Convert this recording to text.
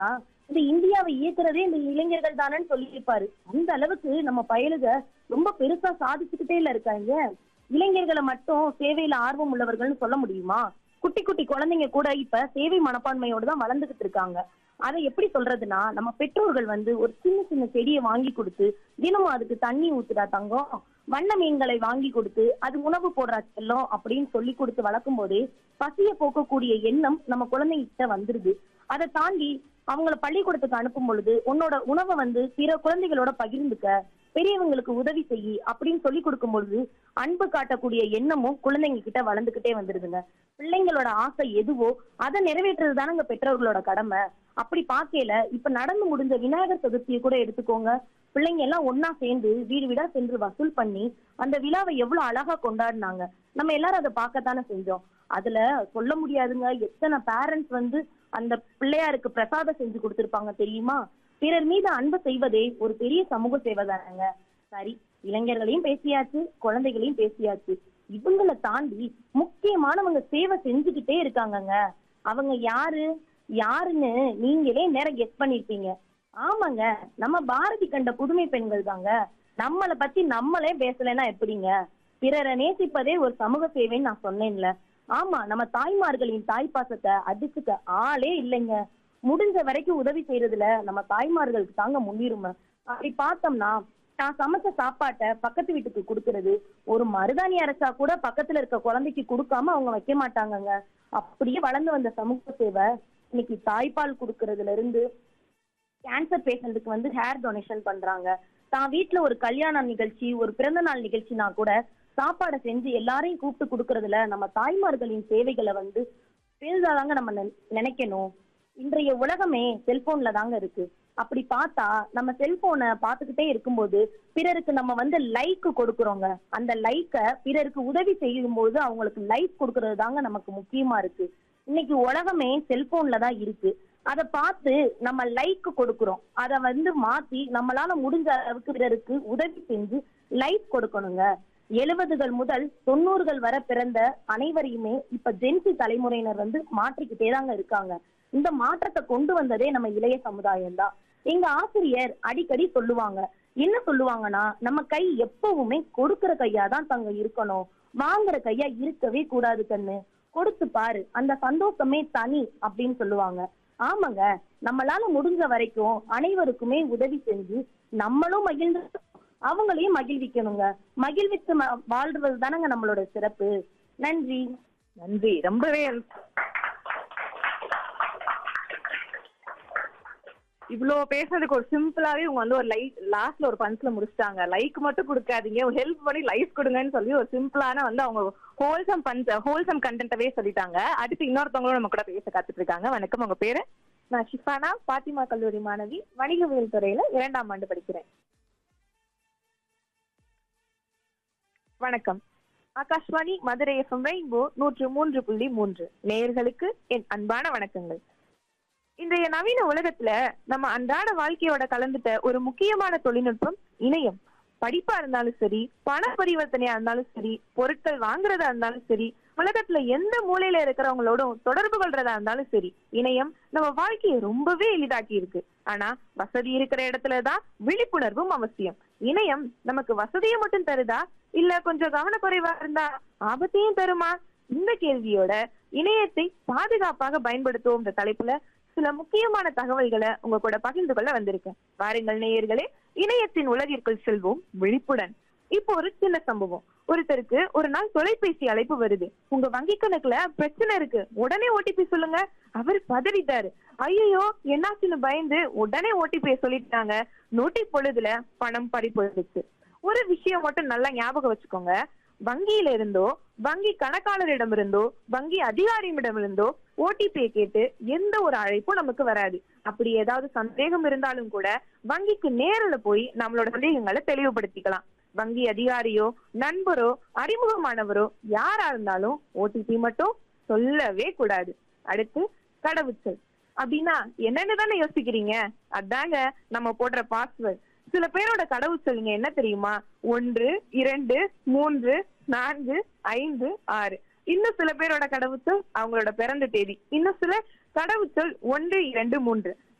இந்த இந்தியாவை இயக்குறதே இந்த இளைஞர்கள் தானேன்னு சொல்லியிருப்பாரு அந்த அளவுக்கு நம்ம பயலுக ரொம்ப பெருசா சாதிச்சுக்கிட்டே இல்ல இருக்காங்க இளைஞர்களை மட்டும் சேவையில ஆர்வம் உள்ளவர்கள்னு சொல்ல முடியுமா குட்டி குட்டி குழந்தைங்க கூட இப்ப சேவை மனப்பான்மையோட தான் வளர்ந்துகிட்டு இருக்காங்க அதை எப்படி சொல்றதுன்னா நம்ம பெற்றோர்கள் வந்து ஒரு சின்ன சின்ன செடியை வாங்கி கொடுத்து தினமும் அதுக்கு தண்ணி ஊத்துடா தங்கம் வண்ண மீன்களை வாங்கி கொடுத்து அது உணவு போடுறா செல்லம் அப்படின்னு சொல்லி கொடுத்து வளர்க்கும் போதே பசிய போக்கக்கூடிய எண்ணம் நம்ம குழந்தைகிட்ட வந்துருது அதை தாண்டி அவங்கள பள்ளிக்கூடத்துக்கு அனுப்பும் பொழுது உன்னோட உணவை வந்து பிற குழந்தைகளோட பகிர்ந்துக்க பெரியவங்களுக்கு உதவி செய்யி அப்படின்னு சொல்லி கொடுக்கும் பொழுது அன்பு காட்டக்கூடிய எண்ணமும் குழந்தைங்க கிட்ட வளர்ந்துகிட்டே வந்துருதுங்க பிள்ளைங்களோட ஆசை எதுவோ அதை நிறைவேற்றுறது தானங்க பெற்றோர்களோட கடமை அப்படி பார்க்கையில இப்ப நடந்து முடிஞ்ச விநாயகர் சதுர்த்தியை கூட எடுத்துக்கோங்க பிள்ளைங்க எல்லாம் ஒன்னா சேர்ந்து வீடு வீடா சென்று வசூல் பண்ணி அந்த விழாவை எவ்வளவு அழகா கொண்டாடினாங்க நம்ம எல்லாரும் அதை பார்க்கத்தானே செஞ்சோம் அதுல சொல்ல முடியாதுங்க எத்தனை பேரண்ட்ஸ் வந்து அந்த பிள்ளையாருக்கு பிரசாதம் செஞ்சு கொடுத்திருப்பாங்க தெரியுமா பிறர் மீது அன்பு செய்வதே ஒரு பெரிய சமூக சேவை தானங்க சரி இளைஞர்களையும் பேசியாச்சு குழந்தைகளையும் பேசியாச்சு இவங்களை தாண்டி முக்கியமானவங்க சேவை செஞ்சுக்கிட்டே இருக்காங்கங்க அவங்க யாரு யாருன்னு நீங்களே நேரம் கெஸ் பண்ணிருப்பீங்க ஆமாங்க நம்ம பாரதி கண்ட புதுமை பெண்கள் தாங்க நம்மளை பத்தி நம்மளே பேசலைன்னா எப்படிங்க பிறரை நேசிப்பதே ஒரு சமூக சேவைன்னு நான் சொன்னேன்ல ஆமா நம்ம தாய்மார்களின் தாய்ப்பாசத்தை அடிச்சுக்க ஆளே இல்லைங்க முடிஞ்ச வரைக்கும் உதவி செய்யறதுல நம்ம தாய்மார்களுக்கு தாங்க முன்னுரிமை அப்படி பார்த்தோம்னா நான் சமைச்ச சாப்பாட்டை பக்கத்து வீட்டுக்கு கொடுக்கறது ஒரு மருதாணி அரைச்சா கூட பக்கத்துல இருக்க குழந்தைக்கு கொடுக்காம அவங்க வைக்க மாட்டாங்கங்க அப்படியே வளர்ந்து வந்த சமூக சேவை இன்னைக்கு தாய்ப்பால் கொடுக்கறதுல இருந்து கேன்சர் பேஷண்ட்டுக்கு வந்து ஹேர் டொனேஷன் பண்றாங்க தான் வீட்ல ஒரு கல்யாண நிகழ்ச்சி ஒரு பிறந்த நாள் நிகழ்ச்சினா கூட சாப்பாடை செஞ்சு எல்லாரையும் கூப்பிட்டு கொடுக்கறதுல நம்ம தாய்மார்களின் சேவைகளை வந்து பெரிதாதாங்க நம்ம நினை- நினைக்கணும் இன்றைய உலகமே செல்போன்ல தாங்க இருக்கு அப்படி பார்த்தா நம்ம செல்போனை பார்த்துக்கிட்டே இருக்கும்போது பிறருக்கு நம்ம வந்து லைக் கொடுக்கறோங்க அந்த லைக்கை பிறருக்கு உதவி செய்யும்போது அவங்களுக்கு லைக் கொடுக்கறது தாங்க நமக்கு முக்கியமா இருக்கு இன்னைக்கு உலகமே செல்போன்ல தான் இருக்கு அதை பார்த்து நம்ம லைக் கொடுக்கறோம் அதை வந்து மாத்தி நம்மளால முடிஞ்ச அளவுக்கு பிறருக்கு உதவி செஞ்சு லைக் கொடுக்கணுங்க எழுபதுகள் முதல் தொண்ணூறுகள் வரை பிறந்த அனைவரையுமே இப்ப ஜென்சி தலைமுறையினர் வந்து மாற்றிக்கிட்டே தாங்க இருக்காங்க இந்த மாற்றத்தை கொண்டு வந்ததே நம்ம இளைய சமுதாயம் தான் எங்க ஆசிரியர் அடிக்கடி சொல்லுவாங்க என்ன சொல்லுவாங்கன்னா நம்ம கை எப்பவுமே கொடுக்கிற கையா தான் தங்க இருக்கணும் வாங்குற கையா இருக்கவே கூடாது கண்ணு கொடுத்து பாரு அந்த சந்தோஷமே தனி அப்படின்னு சொல்லுவாங்க ஆமாங்க நம்மளால முடிஞ்ச வரைக்கும் அனைவருக்குமே உதவி செஞ்சு நம்மளும் மகிழ்ந்து அவங்களையும் மகிழ்விக்கணுங்க மகிழ்வித்து ம- வாழ்றது தானங்க நம்மளோட சிறப்பு நன்றி நன்றி ரொம்பவே இவ்ளோ பேசுனதுக்கு ஒரு சிம்பிளாவே இவங்க வந்து ஒரு லைக் லாஸ்ட்ல ஒரு பஞ்ச்ல முடிச்சிட்டாங்க லைக் மட்டும் கொடுக்காதீங்க ஹெல்ப் பண்ணி லைக் கொடுங்கன்னு சொல்லி ஒரு சிம்பிளான வந்து அவங்க ஹோல்சம் பஞ்ச் ஹோல்சம் கண்டென்ட்டவே சொல்லிட்டாங்க அடுத்து இன்னொருத்தவங்களும் நம்ம கூட பேச காத்துட்டு இருக்காங்க வணக்கம் உங்க பேரு நான் ஷிஃபானா பாத்திமா கல்லூரி மாணவி வணிகவியல் துறையில இரண்டாம் ஆண்டு படிக்கிறேன் வணக்கம் ஆகாஷ்வாணி மதுரை எஃப்எம் ரெயின்போ நூற்று மூன்று புள்ளி மூன்று நேயர்களுக்கு என் அன்பான வணக்கங்கள் இன்றைய நவீன உலகத்துல நம்ம அன்றாட வாழ்க்கையோட கலந்துட்ட ஒரு முக்கியமான தொழில்நுட்பம் இணையம் படிப்பா இருந்தாலும் சரி பண பரிவர்த்தனையா இருந்தாலும் சரி பொருட்கள் வாங்குறதா இருந்தாலும் சரி உலகத்துல எந்த மூலையில இருக்கிறவங்களோடும் தொடர்பு கொள்றதா இருந்தாலும் சரி இணையம் நம்ம வாழ்க்கையை ரொம்பவே எளிதாக்கி இருக்கு ஆனா வசதி இருக்கிற இடத்துலதான் விழிப்புணர்வும் அவசியம் இணையம் நமக்கு வசதியை மட்டும் தருதா இல்ல கொஞ்சம் கவனக்குறைவா இருந்தா ஆபத்தையும் தருமா இந்த கேள்வியோட இணையத்தை பாதுகாப்பாக பயன்படுத்துவோம் இந்த தலைப்புல சில முக்கியமான தகவல்களை உங்க கூட பகிர்ந்து கொள்ள வந்திருக்கேன் வாருங்கள் நேயர்களே இணையத்தின் உலகிற்குள் செல்வோம் விழிப்புடன் இப்போ ஒரு சின்ன சம்பவம் ஒருத்தருக்கு ஒரு நாள் தொலைபேசி அழைப்பு வருது உங்க வங்கி கணக்குல பிரச்சனை இருக்கு உடனே ஓடிபி சொல்லுங்க அவர் பதறிட்டாரு ஐயோ என்னாச்சுன்னு பயந்து உடனே ஓடிபியை சொல்லிட்டாங்க நொட்டி பொழுதுல பணம் பறி போயிடுச்சு ஒரு விஷயம் மட்டும் நல்லா ஞாபகம் வச்சுக்கோங்க வங்கியில இருந்தோ வங்கி கணக்காளரிடமிருந்தோ வங்கி அதிகாரியிடமிருந்தோ ஓடிபியை கேட்டு எந்த ஒரு அழைப்பும் நமக்கு வராது அப்படி ஏதாவது சந்தேகம் இருந்தாலும் கூட வங்கிக்கு நேரில் போய் நம்மளோட சந்தேகங்களை தெளிவுபடுத்திக்கலாம் வங்கி அதிகாரியோ நண்பரோ அறிமுகமானவரோ யாரா இருந்தாலும் ஓடிபி மட்டும் சொல்லவே கூடாது அடுத்து கடவுச்சொல் அப்படின்னா என்னன்னு தானே யோசிக்கிறீங்க அதாங்க நம்ம போடுற பாஸ்வேர்ட் சில பேரோட கடவுச்சொல் நீங்க என்ன தெரியுமா ஒன்று இரண்டு மூன்று நான்கு ஐந்து ஆறு இன்னும் சில பேரோட கடவுச்சொல் அவங்களோட பிறந்த தேதி இன்னும் சில கடவுச்சொல் ஒன்று இரண்டு மூன்று